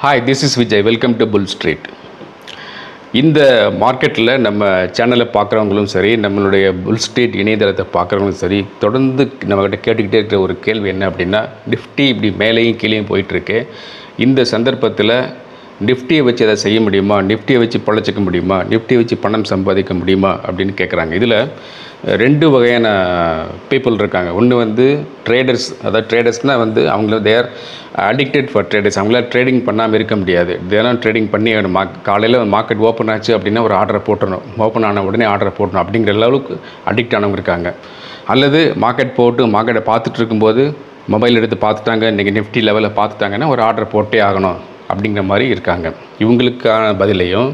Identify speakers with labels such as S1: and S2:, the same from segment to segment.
S1: hi this is Vijay welcome to bull street இந்த மார்க்கெட்டில் நம்ம சேனலை பார்க்குறவங்களும் சரி நம்மளுடைய புல் ஸ்ட்ரீட் இணையதளத்தை பார்க்குறவங்களும் சரி தொடர்ந்து நம்மக்கிட்ட கேட்டுக்கிட்டே இருக்கிற ஒரு கேள்வி என்ன அப்படின்னா நிஃப்டி இப்படி மேலேயும் கீழேயும் போயிட்டுருக்கு இந்த சந்தர்ப்பத்தில் நிஃப்டியை வச்சு அதை செய்ய முடியுமா நிஃப்டியை வச்சு பழச்சிக்க முடியுமா நிஃப்டியை வச்சு பணம் சம்பாதிக்க முடியுமா அப்படின்னு கேட்குறாங்க இதில் ரெண்டு வகையான பீப்புள் இருக்காங்க ஒன்று வந்து ட்ரேடர்ஸ் அதாவது ட்ரேடர்ஸ்னால் வந்து அவங்கள தேர் அடிக்டட் ஃபார் ட்ரேடர்ஸ் அவங்களால ட்ரேடிங் பண்ணாமல் இருக்க முடியாது தினம் ட்ரேடிங் பண்ணி மா காலையில் மார்க்கெட் ஓப்பன் ஆச்சு அப்படின்னா ஒரு ஆர்டரை போட்டுறணும் ஓப்பன் ஆன உடனே ஆர்டரை போட்டணும் அப்படிங்கிற அளவுக்கு அடிக்ட் ஆனவங்க இருக்காங்க அல்லது மார்க்கெட் போட்டு மார்க்கெட்டை பார்த்துட்டு இருக்கும்போது மொபைல் எடுத்து பார்த்துட்டாங்க இன்றைக்கி நிஃப்டி லெவலில் பார்த்துட்டாங்கன்னா ஒரு ஆர்டர் போட்டே ஆகணும் அப்படிங்கிற மாதிரி இருக்காங்க இவங்களுக்கான பதிலையும்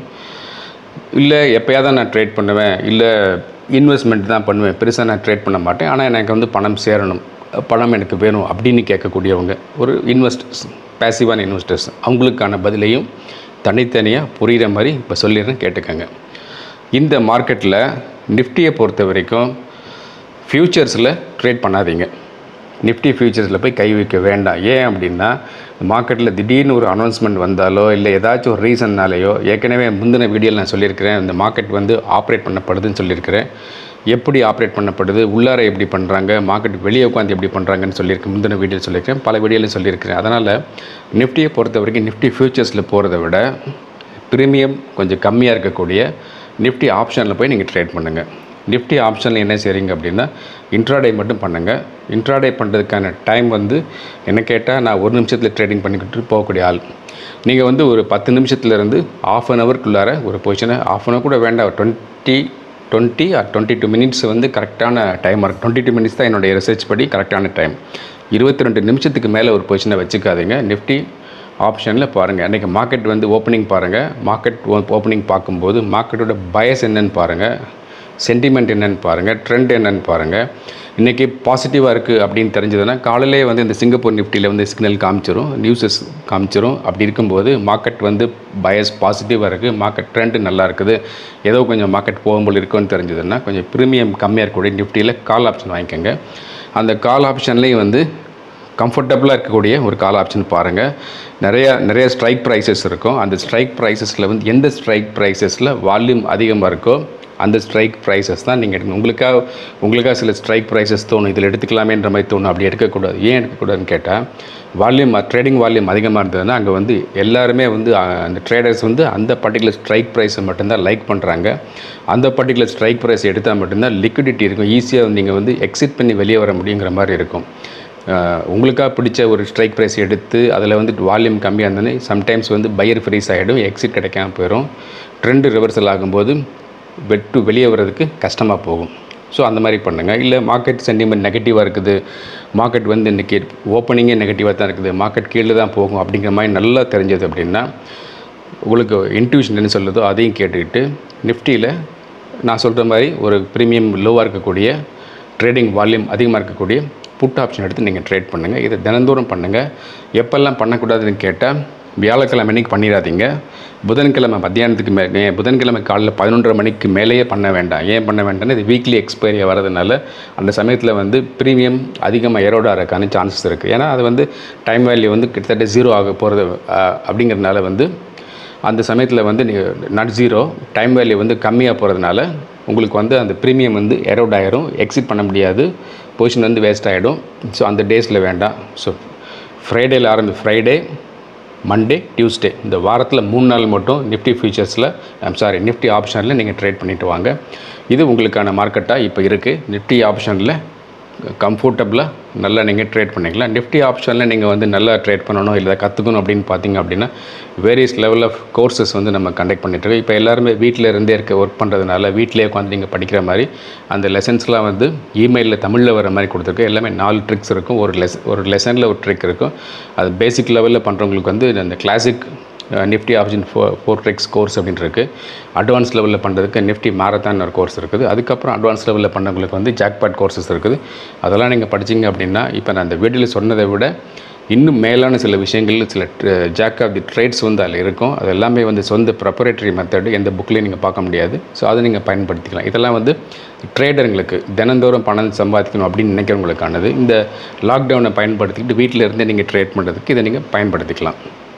S1: இல்லை எப்போயாவது தான் நான் ட்ரேட் பண்ணுவேன் இல்லை இன்வெஸ்ட்மெண்ட் தான் பண்ணுவேன் பெருசாக நான் ட்ரேட் பண்ண மாட்டேன் ஆனால் எனக்கு வந்து பணம் சேரணும் பணம் எனக்கு வேணும் அப்படின்னு கேட்கக்கூடியவங்க ஒரு இன்வெஸ்டர்ஸ் பேசிவான இன்வெஸ்டர்ஸ் அவங்களுக்கான பதிலையும் தனித்தனியாக புரிகிற மாதிரி இப்போ சொல்லிடுறேன் கேட்டுக்கோங்க இந்த மார்க்கெட்டில் நிஃப்டியை பொறுத்த வரைக்கும் ஃப்யூச்சர்ஸில் ட்ரேட் பண்ணாதீங்க நிஃப்டி ஃபியூச்சர்ஸில் போய் கை வைக்க வேண்டாம் ஏன் அப்படின்னா மார்க்கெட்டில் திடீர்னு ஒரு அனௌன்ஸ்மெண்ட் வந்தாலோ இல்லை ஏதாச்சும் ஒரு ரீசன்னாலேயோ ஏற்கனவே முந்தின வீடியோவில் நான் சொல்லியிருக்கிறேன் இந்த மார்க்கெட் வந்து ஆப்ரேட் பண்ணப்படுதுன்னு சொல்லியிருக்கிறேன் எப்படி ஆப்ரேட் பண்ணப்படுது உள்ளார எப்படி பண்ணுறாங்க மார்க்கெட் வெளியே உட்காந்து எப்படி பண்ணுறாங்கன்னு சொல்லியிருக்கேன் முந்தின வீடியோ சொல்லியிருக்கேன் பல வீடியோலையும் சொல்லியிருக்கிறேன் அதனால் நிஃப்டியை பொறுத்த வரைக்கும் நிஃப்டி ஃபியூச்சர்ஸில் போகிறத விட ப்ரீமியம் கொஞ்சம் கம்மியாக இருக்கக்கூடிய நிஃப்டி ஆப்ஷனில் போய் நீங்கள் ட்ரேட் பண்ணுங்கள் நிஃப்டி ஆப்ஷனில் என்ன செய்கிறீங்க அப்படின்னா இன்ட்ராடே மட்டும் பண்ணுங்கள் இன்ட்ராடே பண்ணுறதுக்கான டைம் வந்து என்ன கேட்டால் நான் ஒரு நிமிஷத்தில் ட்ரேடிங் பண்ணிக்கிட்டு போகக்கூடிய ஆள் நீங்கள் வந்து ஒரு பத்து நிமிஷத்துலேருந்து ஆஃப் அன் ஹவர்க்குள்ளார ஒரு பொசிஷனை ஆஃப் அன் ஹவர் கூட வேண்டாம் twenty twenty or twenty two minutes வந்து கரெக்டான டைம் இருக்குது டுவெண்ட்டி டூ மினிட்ஸ் தான் என்னுடைய ரிசர்ச் படி கரெக்டான டைம் இருபத்தி ரெண்டு நிமிஷத்துக்கு மேலே ஒரு பொசிஷனை வச்சுக்காதீங்க நிஃப்டி ஆப்ஷனில் பாருங்கள் அன்றைக்கி மார்க்கெட் வந்து ஓப்பனிங் பாருங்கள் மார்க்கெட் ஓப்பனிங் பார்க்கும்போது மார்க்கெட்டோட பயஸ் என்னன்னு பாருங்கள் சென்டிமெண்ட் என்னன்னு பாருங்கள் ட்ரெண்ட் என்னன்னு பாருங்கள் இன்றைக்கி பாசிட்டிவாக இருக்குது அப்படின்னு தெரிஞ்சதுன்னா காலையிலே வந்து இந்த சிங்கப்பூர் நிஃப்டியில் வந்து சிக்னல் காமிச்சிரும் நியூஸஸ் காமிச்சிரும் அப்படி இருக்கும்போது மார்க்கெட் வந்து பயஸ் பாசிட்டிவாக இருக்குது மார்க்கெட் ட்ரெண்டு நல்லா இருக்குது ஏதோ கொஞ்சம் மார்க்கெட் போகும்போது இருக்குன்னு தெரிஞ்சதுன்னா கொஞ்சம் ப்ரீமியம் கம்மியாக இருக்கக்கூடிய நிஃப்டியில் கால் ஆப்ஷன் வாங்கிக்கோங்க அந்த கால் ஆப்ஷன்லேயும் வந்து கம்ஃபர்டபுளாக இருக்கக்கூடிய ஒரு கால் ஆப்ஷன் பாருங்கள் நிறையா நிறைய ஸ்ட்ரைக் ப்ரைஸஸ் இருக்கும் அந்த ஸ்ட்ரைக் ப்ரைஸஸில் வந்து எந்த ஸ்ட்ரைக் ப்ரைஸஸில் வால்யூம் அதிகமாக இருக்கோ அந்த ஸ்ட்ரைக் ப்ரைஸஸ் தான் நீங்கள் எடுக்கணும் உங்களுக்காக உங்களுக்காக சில ஸ்ட்ரைக் ப்ரைஸஸ் தோணும் இதில் எடுத்துக்கலாமேன்ற மாதிரி தோணும் அப்படி எடுக்கக்கூடாது ஏன் எடுக்கக்கூடாதுன்னு கேட்டால் வால்யூம் ட்ரேடிங் வால்யூம் அதிகமாக இருந்ததுன்னா அங்கே வந்து எல்லாருமே வந்து அஹ், அந்த ட்ரேடர்ஸ் வந்து அந்த பர்டிகுலர் ஸ்ட்ரைக் ப்ரைஸை மட்டும்தான் லைக் பண்ணுறாங்க அந்த பர்டிகுலர் ஸ்ட்ரைக் ப்ரைஸ் எடுத்தால் மட்டும்தான் லிக்விடிட்டி இருக்கும் ஈஸியாக நீங்கள் வந்து எக்ஸிட் பண்ணி வெளியே வர முடியுங்கிற மாதிரி இருக்கும் அஹ், உங்களுக்காக பிடிச்ச ஒரு ஸ்ட்ரைக் ப்ரைஸ் எடுத்து அதில் வந்து வால்யூம் கம்மியாக இருந்ததுன்னு சம்டைம்ஸ் வந்து பையர் ஃப்ரீஸ் ஆகிடும் எக்ஸிட் கிடைக்காம போயிடும் ட்ரெண்டு ரிவர்சல் ஆகும்போது வெட்டு வெளியே வர்றதுக்கு கஷ்டமாக போகும் ஸோ அந்த மாதிரி பண்ணுங்கள் இல்லை மார்க்கெட் சென்டிமெண்ட் நெகட்டிவாக இருக்குது மார்க்கெட் வந்து இன்றைக்கி ஓப்பனிங்கே நெகட்டிவாக தான் இருக்குது மார்க்கெட் கீழே தான் போகும் அப்படிங்கிற மாதிரி நல்லா தெரிஞ்சது அப்படின்னா உங்களுக்கு இன்ட்யூஷன் என்ன சொல்லுதோ அதையும் கேட்டுக்கிட்டு நிஃப்டியில் நான் சொல்கிற மாதிரி ஒரு ப்ரீமியம் லோவாக இருக்கக்கூடிய ட்ரேடிங் வால்யூம் அதிகமாக இருக்கக்கூடிய புட் ஆப்ஷன் எடுத்து நீங்கள் ட்ரேட் பண்ணுங்கள் இதை தினந்தோறும் பண்ணுங்கள் எப்பெல்லாம் பண்ணக்கூடாதுன்னு கேட்டால் வியாழக்கிழமை அன்னைக்கு பண்ணிடாதீங்க புதன்கிழமை மத்தியானத்துக்கு மே மே- புதன்கிழமை காலையில் பதினொன்றரை மணிக்கு மேலேயே பண்ண வேண்டாம் ஏன் பண்ண வேண்டாம்னா இது வீக்லி எக்ஸ்பைரி வரதுனால அந்த சமயத்தில் வந்து ப்ரீமியம் அதிகமாக எரோட ஆகிறதுக்கான சான்சஸ் இருக்குது ஏன்னா அது வந்து டைம் வேல்யூ வந்து கிட்டத்தட்ட ஜீரோ ஆக போகிறது அப்படிங்கிறதுனால வந்து அந்த சமயத்தில் வந்து நீங்கள் நாட் ஜீரோ டைம் வேல்யூ வந்து கம்மியாக போகிறதுனால உங்களுக்கு வந்து அந்த ப்ரீமியம் வந்து எரோட் ஆயிரும் எக்ஸிட் பண்ண முடியாது பொசிஷன் வந்து வேஸ்ட் ஆகிடும் ஸோ அந்த டேஸில் வேண்டாம் ஸோ ஃப்ரைடேயில் ஆரம்பி ஃப்ரைடே மண்டே டியூஸ்டே இந்த வாரத்தில் மூணு நாள் மட்டும் நிஃப்டி ஃபியூச்சர்ஸில் ஐம் சாரி நிஃப்டி ஆப்ஷனில் நீங்கள் ட்ரேட் பண்ணிட்டு வாங்க இது உங்களுக்கான மார்க்கெட்டாக இப்போ இருக்குது நிஃப்டி ஆப்ஷனில் கம்ஃபர்டபுளாக நல்லா நீங்கள் ட்ரேட் பண்ணிக்கலாம் நிஃப்டி ஆப்ஷனில் நீங்கள் வந்து நல்லா ட்ரேட் பண்ணணும் இல்லை கற்றுக்கணும் அப்படின்னு பார்த்தீங்க அப்படின்னா வேரியஸ் லெவல் ஆஃப் கோர்சஸ் வந்து நம்ம கண்டக்ட் பண்ணிட்டுருக்கோம் இப்போ எல்லாருமே வீட்டில் இருந்தே இருக்க ஒர்க் பண்ணுறதுனால வீட்டிலே உட்காந்து நீங்கள் படிக்கிற மாதிரி அந்த லெசன்ஸ்லாம் வந்து இமெயிலில் தமிழில் வர மாதிரி கொடுத்துருக்கு எல்லாமே நாலு ட்ரிக்ஸ் இருக்கும் ஒரு லெஸ் ஒரு லெசனில் ஒரு ட்ரிக் இருக்கும் அது பேசிக் லெவலில் பண்ணுறவங்களுக்கு வந்து அந்த கிளாசிக் நிஃப்டி ஆப்ஷன் ஃபோ ஃபோர் ட்ரிக்ஸ் கோர்ஸ் அப்படின்னு இருக்குது அட்வான்ஸ் லெவலில் பண்ணுறதுக்கு நிஃப்டி மாரத்தான் ஒரு கோர்ஸ் இருக்குது அதுக்கப்புறம் அட்வான்ஸ் லெவலில் பண்ணுறவங்களுக்கு வந்து ஜாக்பாட் கோர்சஸ் இருக்குது அதெல்லாம் நீங்கள் படிச்சீங்க அப்படின்னா இப்போ நான் அந்த வீடியோவில் சொன்னதை விட இன்னும் மேலான சில விஷயங்கள் சில ஜாக் ஆஃப் தி ட்ரேட்ஸ் வந்து அதில் இருக்கும் அது எல்லாமே வந்து சொந்த ப்ரப்பரேட்டரி மெத்தடு எந்த புக்லேயும் நீங்கள் பார்க்க முடியாது ஸோ அதை நீங்கள் பயன்படுத்திக்கலாம் இதெல்லாம் வந்து ட்ரேடருங்களுக்கு தினந்தோறும் பணம் சம்பாதிக்கணும் அப்படின்னு நினைக்கிறவங்களுக்கானது இந்த லாக்டவுனை பயன்படுத்திக்கிட்டு வீட்டில் இருந்தே நீங்கள் ட்ரேட் பண்ணுறதுக்கு இதை நீங்கள் பயன்படுத்திக்கலாம்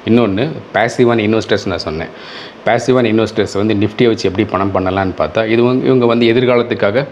S1: இன்னொன்று பேசிவான இன்வெஸ்டர்ஸ் நான் சொன்னேன் பேசிவான இன்வெஸ்டர்ஸ் வந்து நிஃப்டியை வச்சு எப்படி பணம் பண்ணலான்னு பார்த்தா இது வந்து இவங்க வந்து எதிர்காலத்துக்காக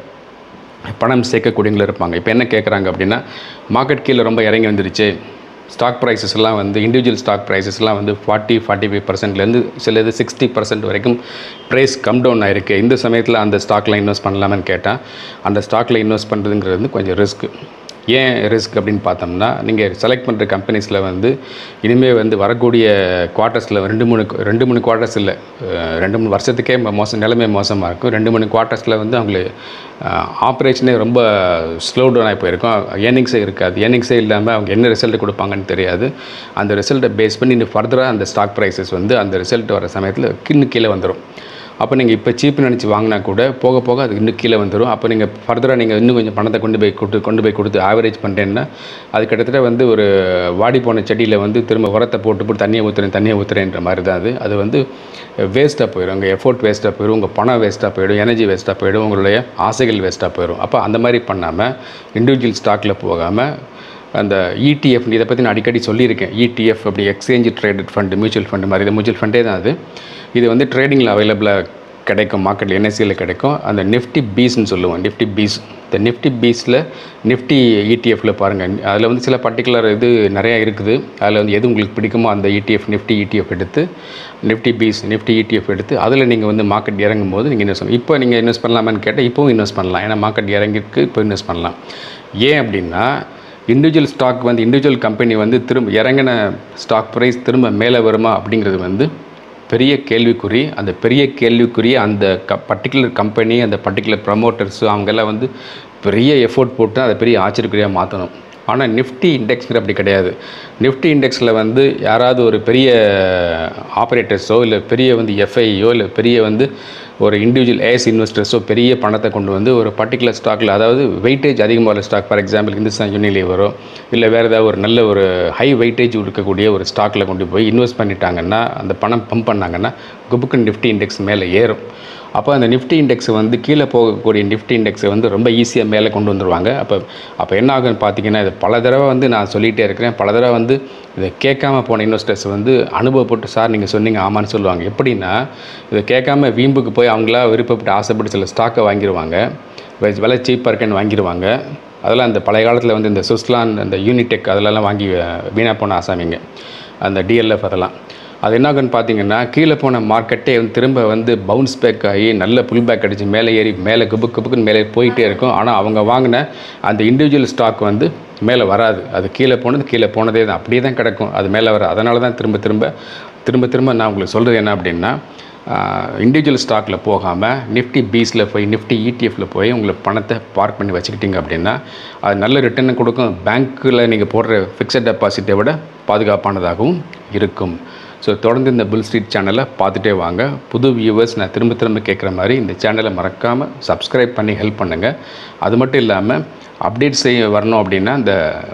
S1: பணம் சேர்க்கக்கூடியவங்களும் இருப்பாங்க இப்போ என்ன கேட்குறாங்க அப்படின்னா மார்க்கெட் கீழே ரொம்ப இறங்கி வந்துருச்சு ஸ்டாக் ப்ரைஸஸ் எல்லாம் வந்து இண்டிவிஜுவல் ஸ்டாக் ப்ரைஸஸ்லாம் வந்து ஃபார்ட்டி ஃபார்ட்டி ஃபைவ் பர்சன்ட்லேருந்து சில இது சிக்ஸ்டி பர்சன்ட் வரைக்கும் ப்ரைஸ் கம் டவுன் ஆயிருக்கு இந்த சமயத்தில் அந்த ஸ்டாக்கில் இன்வெஸ்ட் பண்ணலாமான்னு கேட்டால் அந்த ஸ்டாக்கில் இன்வெஸ்ட் பண்ணுறதுங்கிறது வந்து கொஞ்சம் ரிஸ்க் ஏன் ரிஸ்க் அப்படின்னு பார்த்தோம்னா நீங்கள் செலக்ட் பண்ணுற கம்பெனிஸில் வந்து இனிமேல் வந்து வரக்கூடிய குவார்ட்டர்ஸில் ரெண்டு மூணு ரெண்டு மூணு குவார்ட்டர்ஸ் இல்லை அஹ் ரெண்டு மூணு வருஷத்துக்கே ம- மோசம் நிலைமை மோசமாக இருக்கும் ரெண்டு மூணு குவார்ட்டர்ஸில் வந்து அவங்களுக்கு ஆப்ரேஷனே ரொம்ப ஸ்லோ டவுன் ஆகி போயிருக்கும் ஏர்னிங்ஸே இருக்காது ஏர்னிங்ஸே இல்லாமல் அவங்க என்ன ரிசல்ட் கொடுப்பாங்கன்னு தெரியாது அந்த ரிசல்ட்டை பேஸ் பண்ணி இன்னும் ஃபர்தராக அந்த ஸ்டாக் ப்ரைஸஸ் வந்து அந்த ரிசல்ட் வர சமயத்தில் இன்னும் கீழே வந்துடும் அப்போ நீங்கள் இப்போ சீப்னு நினச்சி வாங்கினா கூட போக போக அது இன்னும் கீழே வந்துடும் அப்போ நீங்கள் ஃபர்தராக நீங்கள் இன்னும் கொஞ்சம் பணத்தை கொண்டு போய் கொடுத்து கொண்டு போய் கொடுத்து ஆவரேஜ் பண்ணிட்டேன்னா அது கிட்டத்தட்ட வந்து ஒரு வாடி போன செடியில் வந்து திரும்ப உரத்தை போட்டு போட்டு தண்ணியை ஊற்றுறேன் தண்ணியை ஊற்றுறேன்ற மாதிரி தான் அது அது வந்து வேஸ்ட்டாக போயிடும் உங்கள் எஃபோர்ட் வேஸ்ட்டாக போயிடும் உங்கள் பணம் வேஸ்ட்டாக போயிடும் எனர்ஜி வேஸ்ட்டாக போயிடும் உங்களுடைய ஆசைகள் வேஸ்ட்டாக போயிடும் அப்போ அந்த மாதிரி பண்ணாமல் இண்டிவிஜுவல் ஸ்டாக்கில் போகாமல் அந்த இடிஎஃப் இதை பற்றி நான் அடிக்கடி சொல்லியிருக்கேன் இடிஎஃப் அப்படி exchange traded fund mutual fund மாதிரி இது மியூச்சுவல் ஃபண்டே தான் அது இது வந்து ட்ரேடிங்கில் அவைலபிளாக கிடைக்கும் மார்க்கெட்டில் என்எஸ்சியில் கிடைக்கும் அந்த நிஃப்டி பீஸ்னு சொல்லுவோம் நிஃப்டி பீஸ் இந்த நிஃப்டி பீஸில் நிஃப்டி இடிஎஃப்பில் பாருங்கள் அதில் வந்து சில பர்டிகுலர் இது நிறையா இருக்குது அதில் வந்து எது உங்களுக்கு பிடிக்குமோ அந்த இடிஎஃப் நிஃப்டி இடிஎஃப் எடுத்து நிஃப்டி பீஸ் நிஃப்டி இடிஎஃப் எடுத்து அதில் நீங்கள் வந்து மார்க்கெட் இறங்கும் போது நீங்கள் இன்வெஸ்ட் இப்போ நீங்கள் இன்வெஸ்ட் பண்ணலாமான்னு கேட்டால் இப்போவும் இன்வெஸ்ட் பண்ணலாம் ஏன்னா மார்க்கெட் இறங்கிருக்கு இப்போ இன்வெஸ்ட் பண்ணலாம் ஏன் அப்படின்னா இண்டிவிஜுவல் ஸ்டாக் வந்து இண்டிவிஜுவல் கம்பெனி வந்து திரும்ப இறங்கின ஸ்டாக் ப்ரைஸ் திரும்ப மேலே வருமா அப்படிங்கிறது வந்து பெரிய கேள்விக்குறி அந்த பெரிய கேள்விக்குறி அந்த க பர்டிகுலர் கம்பெனி அந்த பர்டிகுலர் ப்ரமோட்டர்ஸு அவங்கெல்லாம் வந்து பெரிய எஃபோர்ட் போட்டு அதை பெரிய ஆச்சரியக்குறியாக மாற்றணும் ஆனால் நிஃப்டி இண்டெக்ஸ் அப்படி கிடையாது நிஃப்டி இண்டெக்ஸில் வந்து யாராவது ஒரு பெரிய ஆப்ரேட்டர்ஸோ இல்லை பெரிய வந்து எஃப்ஐயோ இல்லை பெரிய வந்து ஒரு இண்டிவிஜுவல் ஏஸ் இன்வெஸ்டர்ஸோ பெரிய பணத்தை கொண்டு வந்து ஒரு பர்டிகுலர் ஸ்டாக்கில் அதாவது வெயிட்டேஜ் அதிகமாக உள்ள ஸ்டாக் ஃபார் எக்ஸாம்பிள் இந்துஸ்தான் யூனிலிவரோ இல்லை வேறு ஏதாவது ஒரு நல்ல ஒரு ஹை வெயிட்டேஜ் இருக்கக்கூடிய ஒரு ஸ்டாக்கில் கொண்டு போய் இன்வெஸ்ட் பண்ணிட்டாங்கன்னா அந்த பணம் பம்ப் பண்ணாங்கன்னா குபுக்கு நிஃப்டி இண்டெக்ஸ் மேலே ஏறும் அப்போ அந்த நிஃப்டி இண்டெக்ஸ் வந்து கீழே போகக்கூடிய நிஃப்டி இண்டெக்ஸை வந்து ரொம்ப ஈஸியாக மேலே கொண்டு வந்துருவாங்க அப்போ அப்போ என்ன ஆகுன்னு பார்த்தீங்கன்னா இது பல தடவை வந்து நான் சொல்லிகிட்டே இருக்கிறேன் பல தடவை வந்து இதை கேட்காம போன இன்வெஸ்டர்ஸ் வந்து அனுபவப்பட்டு சார் நீங்கள் சொன்னீங்க ஆமான்னு சொல்லுவாங்க எப்படின்னா இதை கேட்காம வீம்புக்கு போய் அவங்களா விருப்பப்பட்டு ஆசைப்பட்டு சில ஸ்டாக்கை வாங்கிடுவாங்க வெ- விலை சீப்பாக இருக்கேன்னு வாங்கிடுவாங்க அதெல்லாம் அந்த பழைய காலத்தில் வந்து இந்த சுஸ்லான் அந்த யூனிடெக் அதிலெல்லாம் வாங்கி அஹ், வீணாக போன ஆசாமிங்க அந்த டிஎல்எஃப் அதெல்லாம் அது என்ன ஆகுன்னு பார்த்தீங்கன்னா கீழே போன மார்க்கெட்டே வந்து திரும்ப வந்து பவுன்ஸ் பேக் ஆகி நல்ல புல் பேக் அடித்து மேலே ஏறி மேலே குபு குபுக்குன்னு மேலே போயிட்டே இருக்கும் ஆனால் அவங்க வாங்கின அந்த இண்டிவிஜுவல் ஸ்டாக் வந்து மேலே வராது அது கீழே போனது கீழே போனதே தான் அப்படியே தான் கிடக்கும் அது மேலே வர அதனால தான் திரும்ப திரும்ப திரும்ப திரும்ப நான் உங்களுக்கு சொல்கிறது என்ன அப்படின்னா இண்டிவிஜுவல் ஸ்டாக்கில் போகாமல் நிஃப்டி பீஸில் போய் நிஃப்டி இடிஎஃப்ல போய் உங்களுக்கு பணத்தை பார்க் பண்ணி வச்சுக்கிட்டீங்க அப்படின்னா அது நல்ல ரிட்டர்ன் கொடுக்கும் பேங்க்கில் நீங்கள் போடுற ஃபிக்ஸட் டெபாசிட்டை விட பாதுகாப்பானதாகவும் இருக்கும் ஸோ தொடர்ந்து இந்த புல் ஸ்ட்ரீட் சேனலை பார்த்துட்டே வாங்க புது வியூவர்ஸ் நான் திரும்ப திரும்ப கேட்குற மாதிரி இந்த சேனலை மறக்காமல் சப்ஸ்கிரைப் பண்ணி ஹெல்ப் பண்ணுங்கள் அது மட்டும் இல்லாமல் அப்டேட் செய்ய வரணும் அப்படின்னா இந்த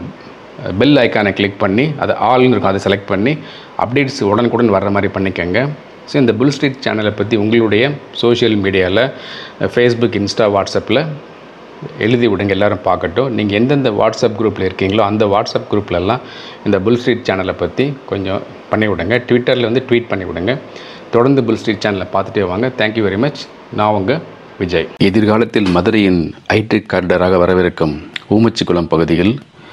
S1: பெல் ஐக்கானை கிளிக் பண்ணி அது ஆல்னு இருக்கும் அதை செலக்ட் பண்ணி அப்டேட்ஸ் உடனுக்குடன் வர்ற மாதிரி பண்ணிக்கோங்க ஸோ இந்த புல் ஸ்ட்ரீட் சேனலை பற்றி உங்களுடைய சோஷியல் மீடியாவில் ஃபேஸ்புக் இன்ஸ்டா வாட்ஸ்அப்பில் எழுதி விடுங்க எல்லாரும் பார்க்கட்டும் நீங்கள் எந்தெந்த வாட்ஸ்அப் குரூப்பில் இருக்கீங்களோ அந்த வாட்ஸ்அப் குரூப்லலாம் இந்த புல் ஸ்ட்ரீட் சேனலை பற்றி கொஞ்சம் பண்ணி விடுங்க ட்விட்டரில் வந்து ட்வீட் பண்ணி விடுங்க தொடர்ந்து புல் ஸ்ட்ரீட் சேனலை பார்த்துட்டே வாங்க தேங்க்யூ வெரி மச் நான் உங்கள் விஜய் எதிர்காலத்தில் மதுரையின் ஐடி கார்டராக வரவிருக்கும் ஊமச்சிக்குளம் பகுதியில்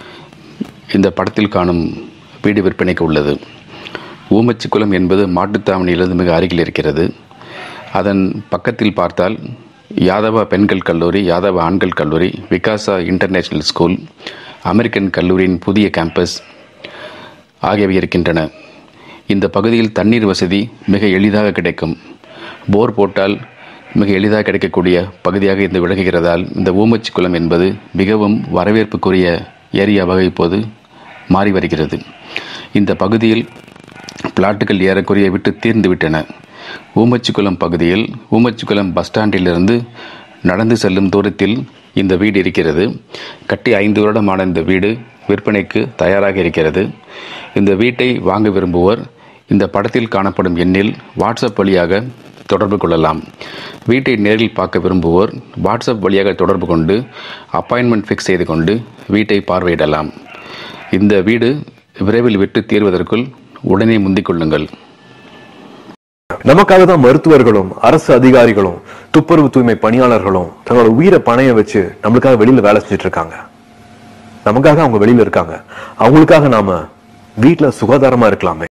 S1: இந்த படத்தில் காணும் வீடு விற்பனைக்கு உள்ளது ஊமச்சிக்குளம் என்பது மாட்டுத்தாவணியிலிருந்து மிக அருகில் இருக்கிறது அதன் பக்கத்தில் பார்த்தால் யாதவா பெண்கள் கல்லூரி யாதவா ஆண்கள் கல்லூரி விகாசா இன்டர்நேஷனல் ஸ்கூல் அமெரிக்கன் கல்லூரியின் புதிய கேம்பஸ் ஆகியவை இருக்கின்றன இந்த பகுதியில் தண்ணீர் வசதி மிக எளிதாக கிடைக்கும் போர் போட்டால் மிக எளிதாக கிடைக்கக்கூடிய பகுதியாக இது விளங்குகிறதால் இந்த ஊமச்சி குளம் என்பது மிகவும் வரவேற்புக்குரிய ஏரியாவாக இப்போது மாறி வருகிறது இந்த பகுதியில் பிளாட்டுகள் ஏறக்குறைய விட்டு தீர்ந்து விட்டன ஊமச்சிக்குளம் பகுதியில் ஊமச்சிக்குளம் பஸ் ஸ்டாண்டிலிருந்து நடந்து செல்லும் தூரத்தில் இந்த வீடு இருக்கிறது கட்டி ஐந்து வருடமான இந்த வீடு விற்பனைக்கு தயாராக இருக்கிறது இந்த வீட்டை வாங்க விரும்புவோர் இந்த படத்தில் காணப்படும் எண்ணில் வாட்ஸ்அப் வழியாக தொடர்பு கொள்ளலாம் வீட்டை நேரில் பார்க்க விரும்புவோர் வாட்ஸ்அப் வழியாக தொடர்பு கொண்டு அப்பாயின்மெண்ட் ஃபிக்ஸ் செய்து கொண்டு வீட்டை பார்வையிடலாம் இந்த வீடு விரைவில் விட்டு தீர்வதற்குள் உடனே முந்திக் கொள்ளுங்கள்
S2: நமக்காக தான் மருத்துவர்களும் அரசு அதிகாரிகளும் துப்புரவு தூய்மை பணியாளர்களும் தங்களோட உயிரை பணைய வச்சு நம்மளுக்காக வெளியில வேலை செஞ்சுட்டு இருக்காங்க நமக்காக அவங்க வெளியில இருக்காங்க அவங்களுக்காக நாம வீட்டுல சுகாதாரமா இருக்கலாமே